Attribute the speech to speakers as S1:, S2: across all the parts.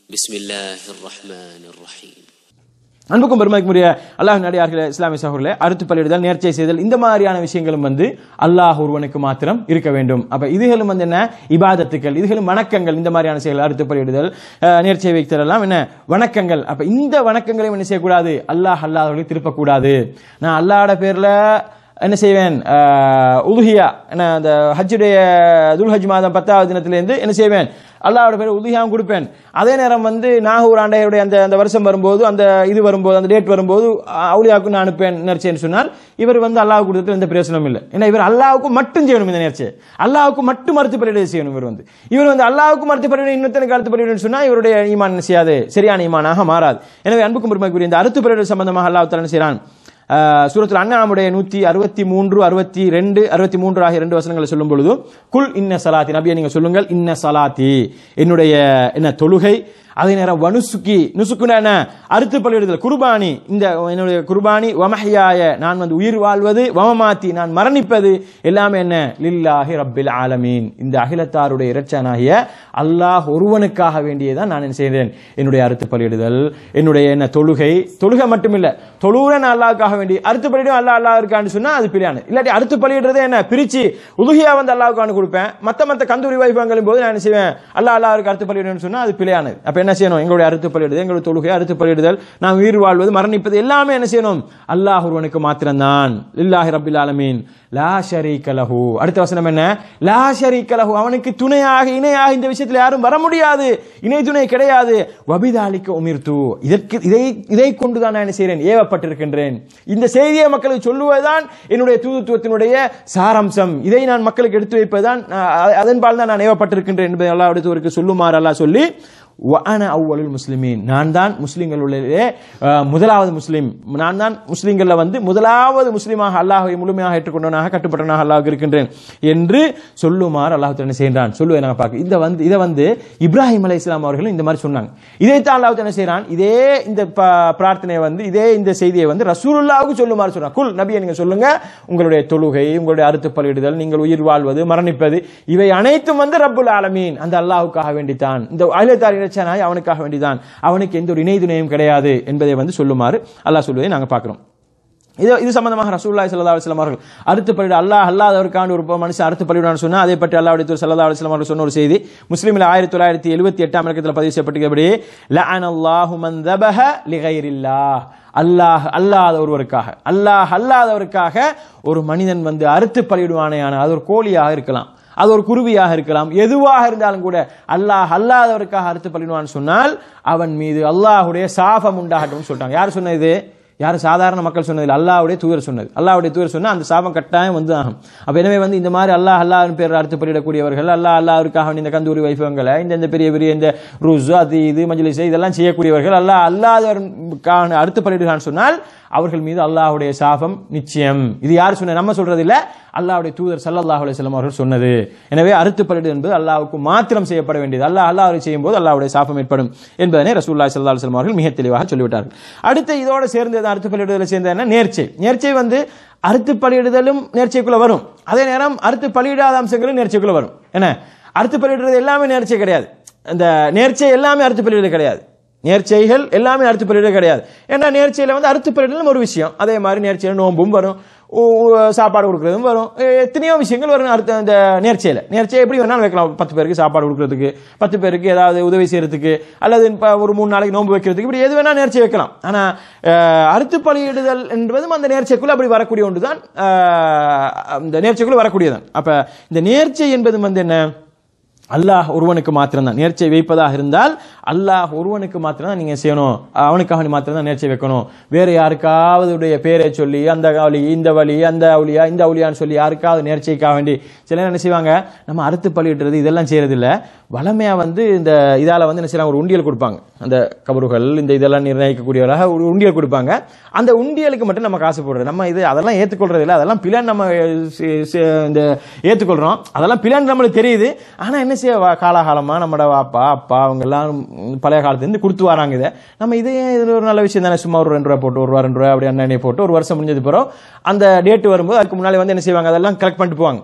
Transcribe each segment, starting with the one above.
S1: بسم الله الرحمن الرحيم
S2: அன்புக்கும் பெருமைக்குரிய அல்லாஹ் நடிகார்களே இஸ்லாமிய சகோதரர்களே அறுத்து பலியிடுதல் நேர்ச்சை செய்தல் இந்த மாதிரியான விஷயங்களும் வந்து அல்லாஹ் ஒருவனுக்கு மாத்திரம் இருக்க வேண்டும் அப்ப இதுகளும் வந்து என்ன இபாதத்துக்கள் இதுகளும் வணக்கங்கள் இந்த மாதிரியான செயல்கள் அறுத்து பலியிடுதல் அஹ், நேர்ச்சை வைத்தல் எல்லாம் என்ன வணக்கங்கள் அப்ப இந்த வணக்கங்களையும் என்ன செய்யக்கூடாது அல்லாஹ் அல்லாஹர்களை திருப்பக்கூடாது நான் அல்லாஹ்ட பேர்ல என்ன செய்வேன் அஹ், உதுஹியா என்ன அந்த ஹஜ்ஜுடைய துல்ஹஜ் மாதம் பத்தாவது தினத்திலேருந்து என்ன செய்வேன் அல்லாஹ்வோட பேர் உதுஹியாவும் கொடுப்பேன் அதே நேரம் வந்து நாகூர் ஆண்டையுடைய அந்த அந்த வருஷம் வரும்போது அந்த இது வரும்போது அந்த டேட் வரும்போது அஹ், அவுலியாவுக்கு நான் அனுப்பேன் நேர்ச்சின்னு சொன்னால் இவர் வந்து அல்லாஹ் கொடுத்ததுல எந்த பிரயோசனமும் இல்லை ஏன்னா இவர் அல்லாஹ்வுக்கு மட்டும் செய்யணும் இந்த நேர்ச்சியை அல்லாஹ்வுக்கு மட்டும் மறுத்து பரிடு செய்யணும் இவர் வந்து இவர் வந்து அல்லாஹ்வுக்கு மறுத்து பரிடு இன்னொருத்தனுக்கு அறுத்து பரிடுன்னு சொன்னா இவருடைய ஈமான் என்ன செய்யாது சரியான ஈமானாக மாறாது எனவே அன்புக்கும் பெருமைக்குரிய இந்த அறுத்து பரிடு சம்பந்தமாக அல்லாஹ் தஆலா என்ன செய்கிறான் சூரத்தில் அண்ணாமுடைய நூத்தி அறுபத்தி மூன்று அறுபத்தி ரெண்டு அறுபத்தி மூன்று ஆகிய ரெண்டு வசனங்களை சொல்லும் பொழுது குல் இன்ன சலாத்தி நபியை நீங்க சொல்லுங்கள் இன்ன சலாத்தி என்னுடைய என்ன தொழுகை அதே நேரம் வனுசுக்கி நுசுக்குன என்ன அறுத்து பலியிடுதல் குர்பானி இந்த என்னுடைய குர்பானி வமஹியாய நான் வந்து உயிர் வாழ்வது வமமாத்தி நான் மரணிப்பது எல்லாமே என்ன லில்லாஹி ரப்பில் ஆலமீன் இந்த அகிலத்தாருடைய இரட்சனாகிய அல்லாஹ் ஒருவனுக்காக வேண்டியதான் நான் என்ன செய்தேன் என்னுடைய அறுத்து பலியிடுதல் என்னுடைய என்ன தொழுகை தொழுகை மட்டுமில்ல தொழுகிற நான் அல்லாஹ்வுக்காக வேண்டி அறுத்து பலியிடும் அல்லாஹ் அல்லாஹ் இருக்கான்னு சொன்னா அது பிரியானு இல்லாட்டி அறுத்து பலியிடுறதே என்ன பிரிச்சு உதுகியா வந்து அல்லாஹ்வுக்கான கொடுப்பேன் மத்த மத்த கந்தூரி வைபவங்களும் போது நான் என்ன செய்வேன் அல்லாஹ் அல்லாஹ்வுக்கு அறுத்து பலியிடணும்னு சொன்னா அது பிழையானது அப்ப என்ன செய்யணும் எங்களுடைய அறுத்து பலியிடுதல் எங்களுடைய தொழுகை அறுத்து பலியிடுதல் நாம் உயிர் வாழ்வது மரணிப்பது எல்லாமே என்ன செய்யணும் அல்லாஹ் ஒருவனுக்கு மாத்திரம்தான் லில்லாஹி ரப்பில் ஆலமீன் லா ஷரீக லஹு அடுத்த வசனம் என்ன லா ஷரீக லஹு அவனுக்கு துணையாக இணையாக இந்த விஷயத்தில் யாரும் வர முடியாது இணை துணை கிடையாது வபிதாலிக்க உமிர்த்து இதற்கு இதை இதை கொண்டுதான் நான் என்ன செய்கிறேன் ஏவப்பட்டிருக்கின்றேன் இந்த செய்தியை மக்களுக்கு சொல்லுவதுதான் என்னுடைய தூதுத்துவத்தினுடைய சாராம்சம் இதை நான் மக்களுக்கு எடுத்து வைப்பதுதான் அஹ், அதன்பால் தான் நான் ஏவப்பட்டிருக்கின்றேன் என்பதை அல்லாஹ்வுடைய தூதருக்கு சொல்லுமாறு அல்லாஹ் சொல்லி வஅன அவ்வலுல் முஸ்லிமீன் நான் தான் முஸ்லிம்களுடைய அஹ், முதலாவது முஸ்லிம் நான் தான் முஸ்லிம்கள்ல வந்து முதலாவது முஸ்லிமாக அல்லாஹ்வை முழுமையாக ஏற்றுக்கொண்டவனாக கட்டுப்பட்டவனாக அல்லாஹ் இருக்கின்றேன் என்று சொல்லுமாறு அல்லாஹ் என்ன செய்கிறான் சொல்லுவேன் நாங்கள் பார்க்க இதை வந்து இதை வந்து இப்ராஹிம் அலை இஸ்லாம் அவர்களும் இந்த மாதிரி சொன்னாங்க இதைத்தான் அல்லாஹ் என்ன செய்கிறான் இதே இந்த ப- பிரார்த்தனையை வந்து இதே இந்த செய்தியை வந்து ரசூலுல்லாவுக்கு சொல்லுமாறு சொல்றான் குல் நபியை நீங்க சொல்லுங்க உங்களுடைய தொழுகை உங்களுடைய அறுத்து பலியிடுதல் நீங்கள் உயிர் வாழ்வது மரணிப்பது இவை அனைத்தும் வந்து ரப்புல் ஆலமீன் அந்த அல்லாஹ்வுக்காக வேண்டித்தான் இந்த அகிலத்தார் இறைச்சனாய் அவனுக்காக வேண்டிதான் அவனுக்கு எந்த ஒரு இணைதுணையும் கிடையாது என்பதை வந்து சொல்லுமாறு அல்லாஹ் சொல்வதை நாங்க பார்க்கிறோம் இது இது சம்பந்தமாக ரசூலுல்லாஹி ஸல்லல்லாஹு அலைஹி வஸல்லம் அவர்கள் அறுத்து பலியிட அல்லாஹ் அல்லாதவருக்கான ஒரு மனுஷன் அறுத்து பலியிடான்னு சொன்னா அதை பற்றி அல்லாஹ்வுடைய தூதர் ஸல்லல்லாஹு அலைஹி வஸல்லம் அவர்கள் சொன்ன ஒரு செய்தி முஸ்லிமில் ஆயிரத்தி தொள்ளாயிரத்தி எழுபத்தி எட்டாம் இலக்கத்தில் பதிவு செய்யப்பட்டிருக்கிறபடி லஅனல்லாஹு மன் தபஹ லிகைரில்லாஹ் அல்லாஹ் அல்லாத ஒருவருக்காக அல்லாஹ் அல்லாதவருக்காக ஒரு மனிதன் வந்து அறுத்து பலியிடுவானேயான அது ஒரு கோழியாக இருக்கலாம் அது ஒரு குருவியாக இருக்கலாம் எதுவாக இருந்தாலும் கூட அல்லாஹ் அல்லாதவருக்காக அறுத்து பலிடுவான்னு சொன்னால் அவன் மீது அல்லாஹ்வுடைய சாபம் உண்டாகட்டும் சொல்லிட்டாங்க யார் சொன்னது யார் சாதாரண மக்கள் சொன்னதில்லை அல்லாஹ்வுடைய தூதர் சொன்னது அல்லாஹ்வுடைய தூதர் சொன்னா அந்த சாபம் கட்டாயம் வந்து ஆகும் அப்ப எனவே வந்து இந்த மாதிரி அல்லாஹ் அல்லாஹ்னு பேர் அறுத்து பலியிடக்கூடியவர்கள் அல்லாஹ் அல்லாஹ்வுக்காக வேண்டி இந்த கந்தூரி வைபவங்களை இந்த இந்த பெரிய பெரிய இந்த ருஸ் அது இது மஜ்லிஸ் இதெல்லாம் செய்யக்கூடியவர்கள் அல்லாஹ் அல்லாதவருக்கான அறுத்து பலியிடுகிறான்னு சொன்னால் அவர்கள் மீது அல்லாஹ்வுடைய சாபம் நிச்சயம் இது யார் சொன்ன நம்ம சொல்றது இல்ல அல்லாஹ்வுடைய தூதர் ஸல்லல்லாஹு அலைஹி வஸல்லம் அவர்கள் சொன்னது எனவே அறுத்து பலிடு என்பது அல்லாஹ்வுக்கு மாத்திரம் செய்யப்பட வேண்டியது அல்லாஹ் அல்லாஹ் செய்யும் போது அல்லாஹ்வுடைய சாபம் ஏற்படும் என்பதனை ரசூலுல்லாஹி ஸல்லல்லாஹு அலைஹி வஸல்லம் அவர்கள் மிக தெளிவாக சொல்லிவிட்டார்கள் அடுத்து இதோட சேர்ந்து அறுத்து பலியிடுதல் சேர்ந்த என்ன நேர்ச்சை நேர்ச்சை வந்து அறுத்து பலியிடுதலும் நேர்ச்சைக்குள்ள வரும் அதே நேரம் அறுத்து பலியிடாத அம்சங்களும் நேர்ச்சைக்குள்ள வரும் என்ன அறுத்து பலியிடுறது எல்லாமே நேர்ச்சை கிடையாது அந்த நேர்ச்சை எல்லாமே அறுத்து பலியிடுறது கிடையாது நேர்ச்சைகள் எல்லாமே அறுத்து பலியிட கிடையாது ஏன்னா நேர்ச்சையில வந்து அறுத்து பலியிடலும் ஒரு விஷயம் அதே மாதிரி நேர்ச்சையில் நோன்பும் வரும் ஊ- ஊ- சாப்பாடு கொடுக்கறதும் வரும் எ- எத்தனையோ விஷயங்கள் வரும் அடுத்த அந்த நேர்ச்சையில நேர்ச்சை எப்படி வேணாலும் வைக்கலாம் பத்து பேருக்கு சாப்பாடு கொடுக்கறதுக்கு பத்து பேருக்கு ஏதாவது உதவி செய்யறதுக்கு அல்லது இப்ப ஒரு மூணு நாளைக்கு நோன்பு வைக்கிறதுக்கு இப்படி எது வேணா நேர்ச்சை வைக்கலாம் ஆனா அஹ், அறுத்து பலியிடுதல் என்பதும் அந்த நேர்ச்சைக்குள்ள அப்படி வரக்கூடிய ஒன்றுதான் அஹ், அந்த நேர்ச்சைக்குள்ள வரக்கூடியதான் அப்ப இந்த நேர்ச்சை என்பது வந்து என்ன அல்லாஹ் ஒருவனுக்கு மாத்திரம்தான் நேர்ச்சை வைப்பதாக இருந்தால் அல்லாஹ் ஒருவனுக்கு மாத்திரம்தான் நீங்க செய்யணும் அவனுக்காக வேண்டி மாத்திரம்தான் நேர்ச்சை வைக்கணும் வேற யாருக்காவது உடைய பேரை சொல்லி அந்த வழி இந்த வழி அந்த அவுளியா இந்த அவுளியான்னு சொல்லி யாருக்காவது நேர்ச்சைக்காக வேண்டி சில நேரம் என்ன செய்வாங்க நம்ம அறுத்து பலியிடுறது இதெல்லாம் செய்யறது இல்ல வளமையா வந்து இந்த இதால வந்து என்ன செய்யறாங்க ஒரு உண்டியல் கொடுப்பாங்க அந்த கபறுகள் இந்த இதெல்லாம் நிர்ணயிக்கக்கூடியவராக ஒரு உண்டியல் கொடுப்பாங்க அந்த உண்டியலுக்கு மட்டும் நம்ம காசு போடுறது நம்ம இது அதெல்லாம் ஏத்துக்கொள்றது இல்ல அதெல்லாம் பிளான் நம்ம சி- சி- இந்த ஏத்துக்கொள்றோம் அதெல்லாம் பிளான் நம்மளுக்கு தெரியுது ஆனா என்ன செய்ய வா- காலாகாலமா நம்மட அப்பா அப்பா அவங்க எல்லாம் பழைய காலத்துல இருந்து கொடுத்து வராங்க இதை நம்ம இதே இது ஒரு நல்ல விஷயம் தானே சும்மா ஒரு ரெண்டு ரூபா போட்டு ஒரு ரூபா ரெண்டு ரூபா அப்படி அண்ணனை போட்டு ஒரு வருஷம் முடிஞ்சது பிறகு அந்த டேட் வரும்போது அதுக்கு முன்னாடி வந்து என்ன செய்வாங்க அதெல்லாம் கலெக்ட் பண்ணிட்டு போவாங்க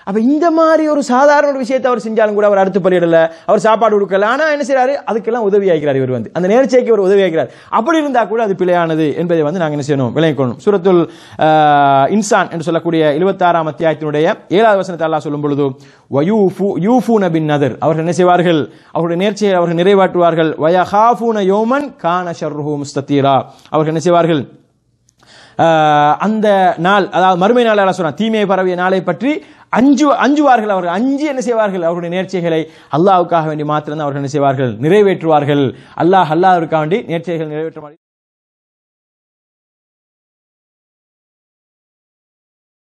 S2: அப்ப இந்த மாதிரி ஒரு சாதாரண ஒரு விஷயத்தை அவர் செஞ்சாலும் கூட அவர் அடுத்து பலியிடல அவர் சாப்பாடு கொடுக்கல ஆனா என்ன செய்றாரு அதுக்கெல்லாம் உதவி ஆகிறார் இவர் வந்து அந்த நேர்ச்சைக்கு ஒரு உதவி ஆகிறார் அப்படி இருந்தா கூட அது பிழையானது என்பதை வந்து நாங்க என்ன செய்யணும் விளங்கிக் கொள்ளணும் சூரத்துல் ஆஹ், இன்சான் என்று சொல்லக்கூடிய இருபத்தாறாம் அத்தியாயத்தினுடைய ஏழாவது வசனத்தை அல்லாஹ் சொல்லும் பொழுது வயூஃபு யூஃபூன பின் நதர் அவர்கள் என்ன செய்வார்கள் அவருடைய நேர்ச்சியை அவர்கள் நிறைவேற்றுவார்கள் வயஹாஃபூன யோமன் கான ஷர்ருஹு முஸ்தத்தீரா அவர்கள் என்ன செய்வார்கள் ஆஹ், அந்த நாள் அதாவது மறுமை நாள் அல்ல சொல்றான் தீமை பரவிய நாளை பற்றி அஞ்சு அஞ்சுவார்கள் அவர்கள் அஞ்சு என்ன செய்வார்கள் அவருடைய நேர்ச்சைகளை அல்லாஹ்வுக்காக வேண்டி மாத்திரம் அவர்கள் என்ன செய்வார்கள் நிறைவேற்றுவார்கள் அல்லாஹ் அல்லாஹ்வுக்காக வேண்டி நேர்ச்சைகள் நிறைவேற்ற